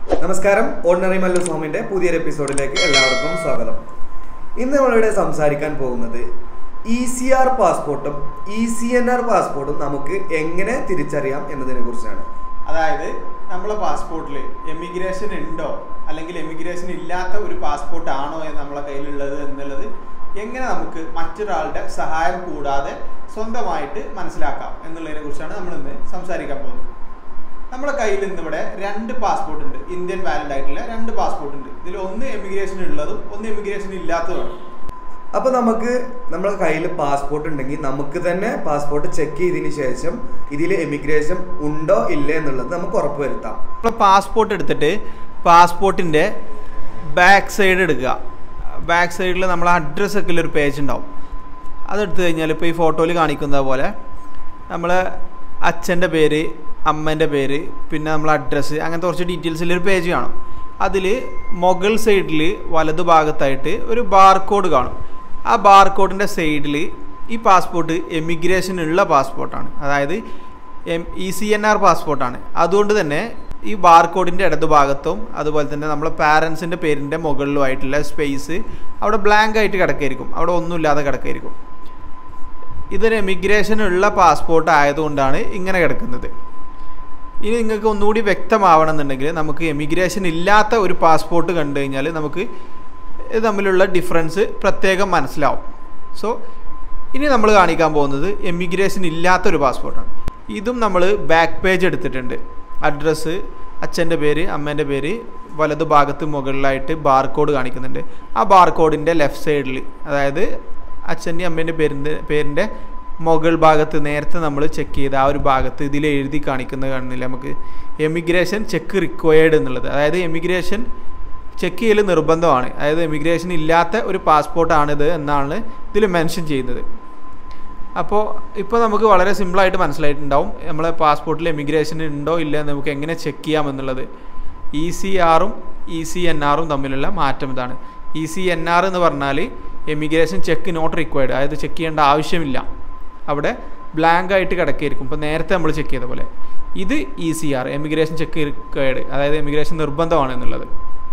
നമസ്കാരം ഓർഡിനറി മല്ലു സോമിന്റെ പുതിയൊരു എപ്പിസോഡിലേക്ക് എല്ലാവർക്കും സ്വാഗതം ഇന്ന് നമ്മളിവിടെ സംസാരിക്കാൻ പോകുന്നത് ഇ സി ആർ പാസ്പോർട്ടും ഇ സി എൻ ആർ പാസ്പോർട്ടും നമുക്ക് എങ്ങനെ തിരിച്ചറിയാം എന്നതിനെ കുറിച്ചാണ് അതായത് നമ്മളെ പാസ്പോർട്ടിൽ എമിഗ്രേഷൻ ഉണ്ടോ അല്ലെങ്കിൽ എമിഗ്രേഷൻ ഇല്ലാത്ത ഒരു പാസ്പോർട്ട് ആണോ എന്ന് നമ്മളെ കയ്യിലുള്ളത് എന്നുള്ളത് എങ്ങനെ നമുക്ക് മറ്റൊരാളുടെ സഹായം കൂടാതെ സ്വന്തമായിട്ട് മനസ്സിലാക്കാം എന്നുള്ളതിനെ കുറിച്ചാണ് നമ്മൾ ഇന്ന് സംസാരിക്കാൻ പോകുന്നത് നമ്മുടെ കയ്യിൽ ഇന്നിവിടെ രണ്ട് പാസ്പോർട്ട് ഉണ്ട് ഇന്ത്യൻ വാലിഡ് ആയിട്ടുള്ള രണ്ട് പാസ്പോർട്ട് ഉണ്ട് ഇതിൽ ഒന്ന് എമിഗ്രേഷൻ ഉള്ളതും ഒന്ന് എമിഗ്രേഷൻ ഇല്ലാത്തതുമാണ് അപ്പൊ നമുക്ക് നമ്മുടെ കയ്യിൽ പാസ്പോർട്ട് ഉണ്ടെങ്കിൽ നമുക്ക് തന്നെ പാസ്പോർട്ട് ചെക്ക് ചെയ്തതിന് ശേഷം ഇതിൽ എമിഗ്രേഷൻ ഉണ്ടോ ഇല്ലേ എന്നുള്ളത് നമുക്ക് ഉറപ്പുവരുത്താം നമ്മൾ പാസ്പോർട്ട് എടുത്തിട്ട് പാസ്പോർട്ടിൻ്റെ ബാക്ക് സൈഡ് എടുക്കുക ബാക്ക് സൈഡിൽ നമ്മൾ അഡ്രസ്സ് ഒക്കെ ഒരു പേജ് ഉണ്ടാവും അതെടുത്തു കഴിഞ്ഞാൽ ഇപ്പോൾ ഈ ഫോട്ടോയിൽ കാണിക്കുന്നത് പോലെ നമ്മൾ അച്ഛൻ്റെ പേര് അമ്മേൻ്റെ പേര് പിന്നെ നമ്മൾ അഡ്രസ്സ് അങ്ങനത്തെ കുറച്ച് ഡീറ്റെയിൽസിലൊരു പേജ് കാണും അതിൽ മുകൾ സൈഡിൽ വലതു ഭാഗത്തായിട്ട് ഒരു ബാർകോഡ് കാണും ആ ബാർകോഡിൻ്റെ സൈഡിൽ ഈ പാസ്പോർട്ട് എമിഗ്രേഷൻ ഉള്ള പാസ്പോർട്ടാണ് അതായത് M E C N R പാസ്പോർട്ടാണ് അതുകൊണ്ട് തന്നെ ഈ ബാർകോഡിൻ്റെ ഇടതുഭാഗത്തും അതുപോലെ തന്നെ നമ്മളെ പാരൻസിൻ്റെ പേരിൻ്റെ മുകളിലുമായിട്ടുള്ള സ്പേസ് അവിടെ ബ്ലാങ്ക് ആയിട്ട് കിടക്കായിരിക്കും അവിടെ ഒന്നുമില്ലാതെ കിടക്കായിരിക്കും ഇതൊരു എമിഗ്രേഷൻ ഉള്ള പാസ്പോർട്ട് ആയതുകൊണ്ടാണ് ഇങ്ങനെ കിടക്കുന്നത് ഇനി നിങ്ങൾക്ക് ഒന്നുകൂടി വ്യക്തമാവണമെന്നുണ്ടെങ്കിൽ നമുക്ക് എമിഗ്രേഷൻ ഇല്ലാത്ത ഒരു പാസ്പോർട്ട് കണ്ടു കഴിഞ്ഞാൽ നമുക്ക് ഇത് തമ്മിലുള്ള ഡിഫറൻസ് പ്രത്യേകം മനസ്സിലാവും സോ ഇനി നമ്മൾ കാണിക്കാൻ പോകുന്നത് എമിഗ്രേഷൻ ഇല്ലാത്തൊരു പാസ്പോർട്ടാണ് ഇതും നമ്മൾ ബാക്ക് പേജ് എടുത്തിട്ടുണ്ട് അഡ്രസ്സ് അച്ഛൻ്റെ പേര് അമ്മേൻ്റെ പേര് വലതു ഭാഗത്ത് മുകളിലായിട്ട് ബാർകോഡ് കാണിക്കുന്നുണ്ട് ആ ബാർകോഡിൻ്റെ ലെഫ്റ്റ് സൈഡിൽ അതായത് അച്ഛൻ്റെ അമ്മേൻ്റെ പേരിൻ്റെ പേരിൻ്റെ മുകൾ ഭാഗത്ത് നേരത്തെ നമ്മൾ ചെക്ക് ചെയ്ത ആ ഒരു ഭാഗത്ത് ഇതിൽ എഴുതി കാണിക്കുന്നത് കാണുന്നില്ല നമുക്ക് എമിഗ്രേഷൻ ചെക്ക് റിക്വയർഡ് എന്നുള്ളത് അതായത് എമിഗ്രേഷൻ ചെക്ക് ചെയ്യൽ നിർബന്ധമാണ് അതായത് എമിഗ്രേഷൻ ഇല്ലാത്ത ഒരു പാസ്പോർട്ടാണിത് എന്നാണ് ഇതിൽ മെൻഷൻ ചെയ്യുന്നത് അപ്പോൾ ഇപ്പോൾ നമുക്ക് വളരെ സിമ്പിളായിട്ട് മനസ്സിലായിട്ടുണ്ടാവും നമ്മളെ പാസ്പോർട്ടിൽ എമിഗ്രേഷൻ ഉണ്ടോ ഇല്ല എന്ന് നമുക്ക് എങ്ങനെ ചെക്ക് ചെയ്യാം എന്നുള്ളത് ഇ സി ആറും ഇ സി എൻ ആറും തമ്മിലുള്ള മാറ്റം ഇതാണ് ഇ സി എൻ ആർ എന്ന് പറഞ്ഞാൽ എമിഗ്രേഷൻ ചെക്ക് നോട്ട് റിക്വയർഡ് അതായത് ചെക്ക് ചെയ്യേണ്ട ആവശ്യമില്ല അവിടെ ബ്ലാങ്ക് ആയിട്ട് കിടക്കായിരിക്കും ഇപ്പോൾ നേരത്തെ നമ്മൾ ചെക്ക് ചെയ്ത പോലെ ഇത് E C R emigration check required അതായത് എമിഗ്രേഷൻ നിർബന്ധമാണ് എന്നുള്ളത്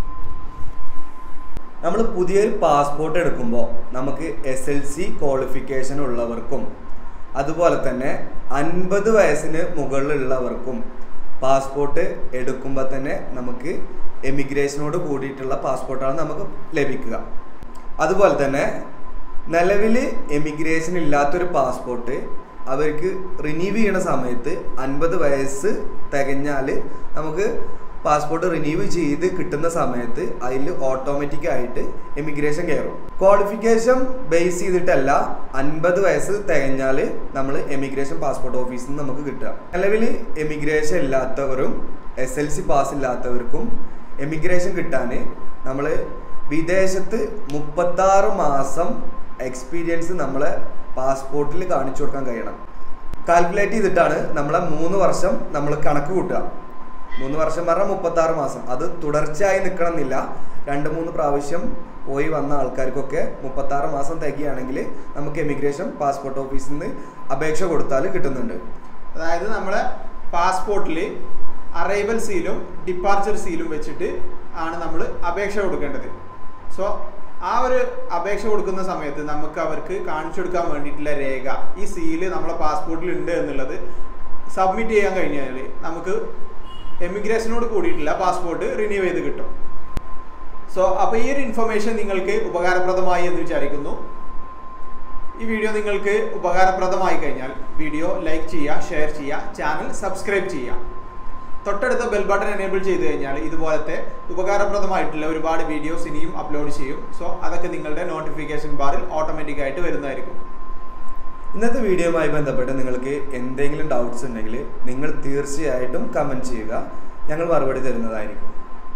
നമ്മൾ പുതിയൊരു പാസ്പോർട്ട് എടുക്കുമ്പോൾ നമുക്ക് എസ് എൽ സി ക്വാളിഫിക്കേഷൻ ഉള്ളവർക്കും അതുപോലെ തന്നെ അൻപത് വയസ്സിന് മുകളിലുള്ളവർക്കും പാസ്പോർട്ട് എടുക്കുമ്പോൾ തന്നെ നമുക്ക് എമിഗ്രേഷനോട് കൂടിയിട്ടുള്ള പാസ്പോർട്ടാണ് നമുക്ക് ലഭിക്കുക അതുപോലെ തന്നെ നിലവിൽ എമിഗ്രേഷൻ ഇല്ലാത്തൊരു പാസ്പോർട്ട് അവർക്ക് റിന്യൂ ചെയ്യണ സമയത്ത് അൻപത് വയസ്സ് തികഞ്ഞാൽ നമുക്ക് പാസ്പോർട്ട് റിന്യൂ ചെയ്ത് കിട്ടുന്ന സമയത്ത് അതിൽ ഓട്ടോമാറ്റിക് ആയിട്ട് എമിഗ്രേഷൻ കയറും ക്വാളിഫിക്കേഷൻ ബേസ് ചെയ്തിട്ടല്ല അൻപത് വയസ്സ് തികഞ്ഞാൽ നമ്മൾ എമിഗ്രേഷൻ പാസ്പോർട്ട് ഓഫീസിൽ നിന്ന് നമുക്ക് കിട്ടുക നിലവിൽ എമിഗ്രേഷൻ ഇല്ലാത്തവരും എസ് എൽ സി പാസ് ഇല്ലാത്തവർക്കും എമിഗ്രേഷൻ കിട്ടാൻ നമ്മൾ വിദേശത്ത് മുപ്പത്താറ് മാസം എക്സ്പീരിയൻസ് നമ്മളെ പാസ്പോർട്ടിൽ കാണിച്ചു കൊടുക്കാൻ കഴിയണം കാൽക്കുലേറ്റ് ചെയ്തിട്ടാണ് നമ്മളെ മൂന്ന് വർഷം നമ്മൾ കണക്ക് കൂട്ടുക മൂന്ന് വർഷം പറഞ്ഞാൽ മുപ്പത്താറ് മാസം അത് തുടർച്ചയായി നിൽക്കണമെന്നില്ല രണ്ട് മൂന്ന് പ്രാവശ്യം പോയി വന്ന ആൾക്കാർക്കൊക്കെ മുപ്പത്താറ് മാസം തികയാണെങ്കിൽ നമുക്ക് എമിഗ്രേഷൻ പാസ്പോർട്ട് ഓഫീസിൽ നിന്ന് അപേക്ഷ കൊടുത്താൽ കിട്ടുന്നുണ്ട് അതായത് നമ്മളെ പാസ്പോർട്ടിൽ അറൈവൽ സീലും ഡിപ്പാർച്ചർ സീലും വെച്ചിട്ട് ആണ് നമ്മൾ അപേക്ഷ കൊടുക്കേണ്ടത് സോ ആ ഒരു അപേക്ഷ കൊടുക്കുന്ന സമയത്ത് നമുക്ക് അവർക്ക് കാണിച്ചു കൊടുക്കാൻ വേണ്ടിയിട്ടുള്ള രേഖ ഈ സീല് നമ്മളെ പാസ്പോർട്ടിൽ ഉണ്ട് എന്നുള്ളത് സബ്മിറ്റ് ചെയ്യാൻ കഴിഞ്ഞാൽ നമുക്ക് എമിഗ്രേഷനോട് കൂടിയിട്ടുള്ള പാസ്പോർട്ട് റിന്യൂ ചെയ്ത് കിട്ടും സോ അപ്പോൾ ഈ ഒരു ഇൻഫർമേഷൻ നിങ്ങൾക്ക് ഉപകാരപ്രദമായി എന്ന് വിചാരിക്കുന്നു ഈ വീഡിയോ നിങ്ങൾക്ക് ഉപകാരപ്രദമായി കഴിഞ്ഞാൽ വീഡിയോ ലൈക്ക് ചെയ്യുക ഷെയർ ചെയ്യുക ചാനൽ സബ്സ്ക്രൈബ് ചെയ്യുക തൊട്ടടുത്ത ബെൽ ബട്ടൺ എനേബിൾ ചെയ്ത് കഴിഞ്ഞാൽ ഇതുപോലത്തെ ഉപകാരപ്രദമായിട്ടുള്ള ഒരുപാട് വീഡിയോസ് ഇനിയും അപ്ലോഡ് ചെയ്യും സോ അതൊക്കെ നിങ്ങളുടെ നോട്ടിഫിക്കേഷൻ ബാറിൽ ഓട്ടോമാറ്റിക് ആയിട്ട് വരുന്നതായിരിക്കും ഇന്നത്തെ വീഡിയോയുമായി ബന്ധപ്പെട്ട് നിങ്ങൾക്ക് എന്തെങ്കിലും ഡൗട്ട്സ് ഉണ്ടെങ്കിൽ നിങ്ങൾ തീർച്ചയായിട്ടും കമൻറ്റ് ചെയ്യുക ഞങ്ങൾ മറുപടി തരുന്നതായിരിക്കും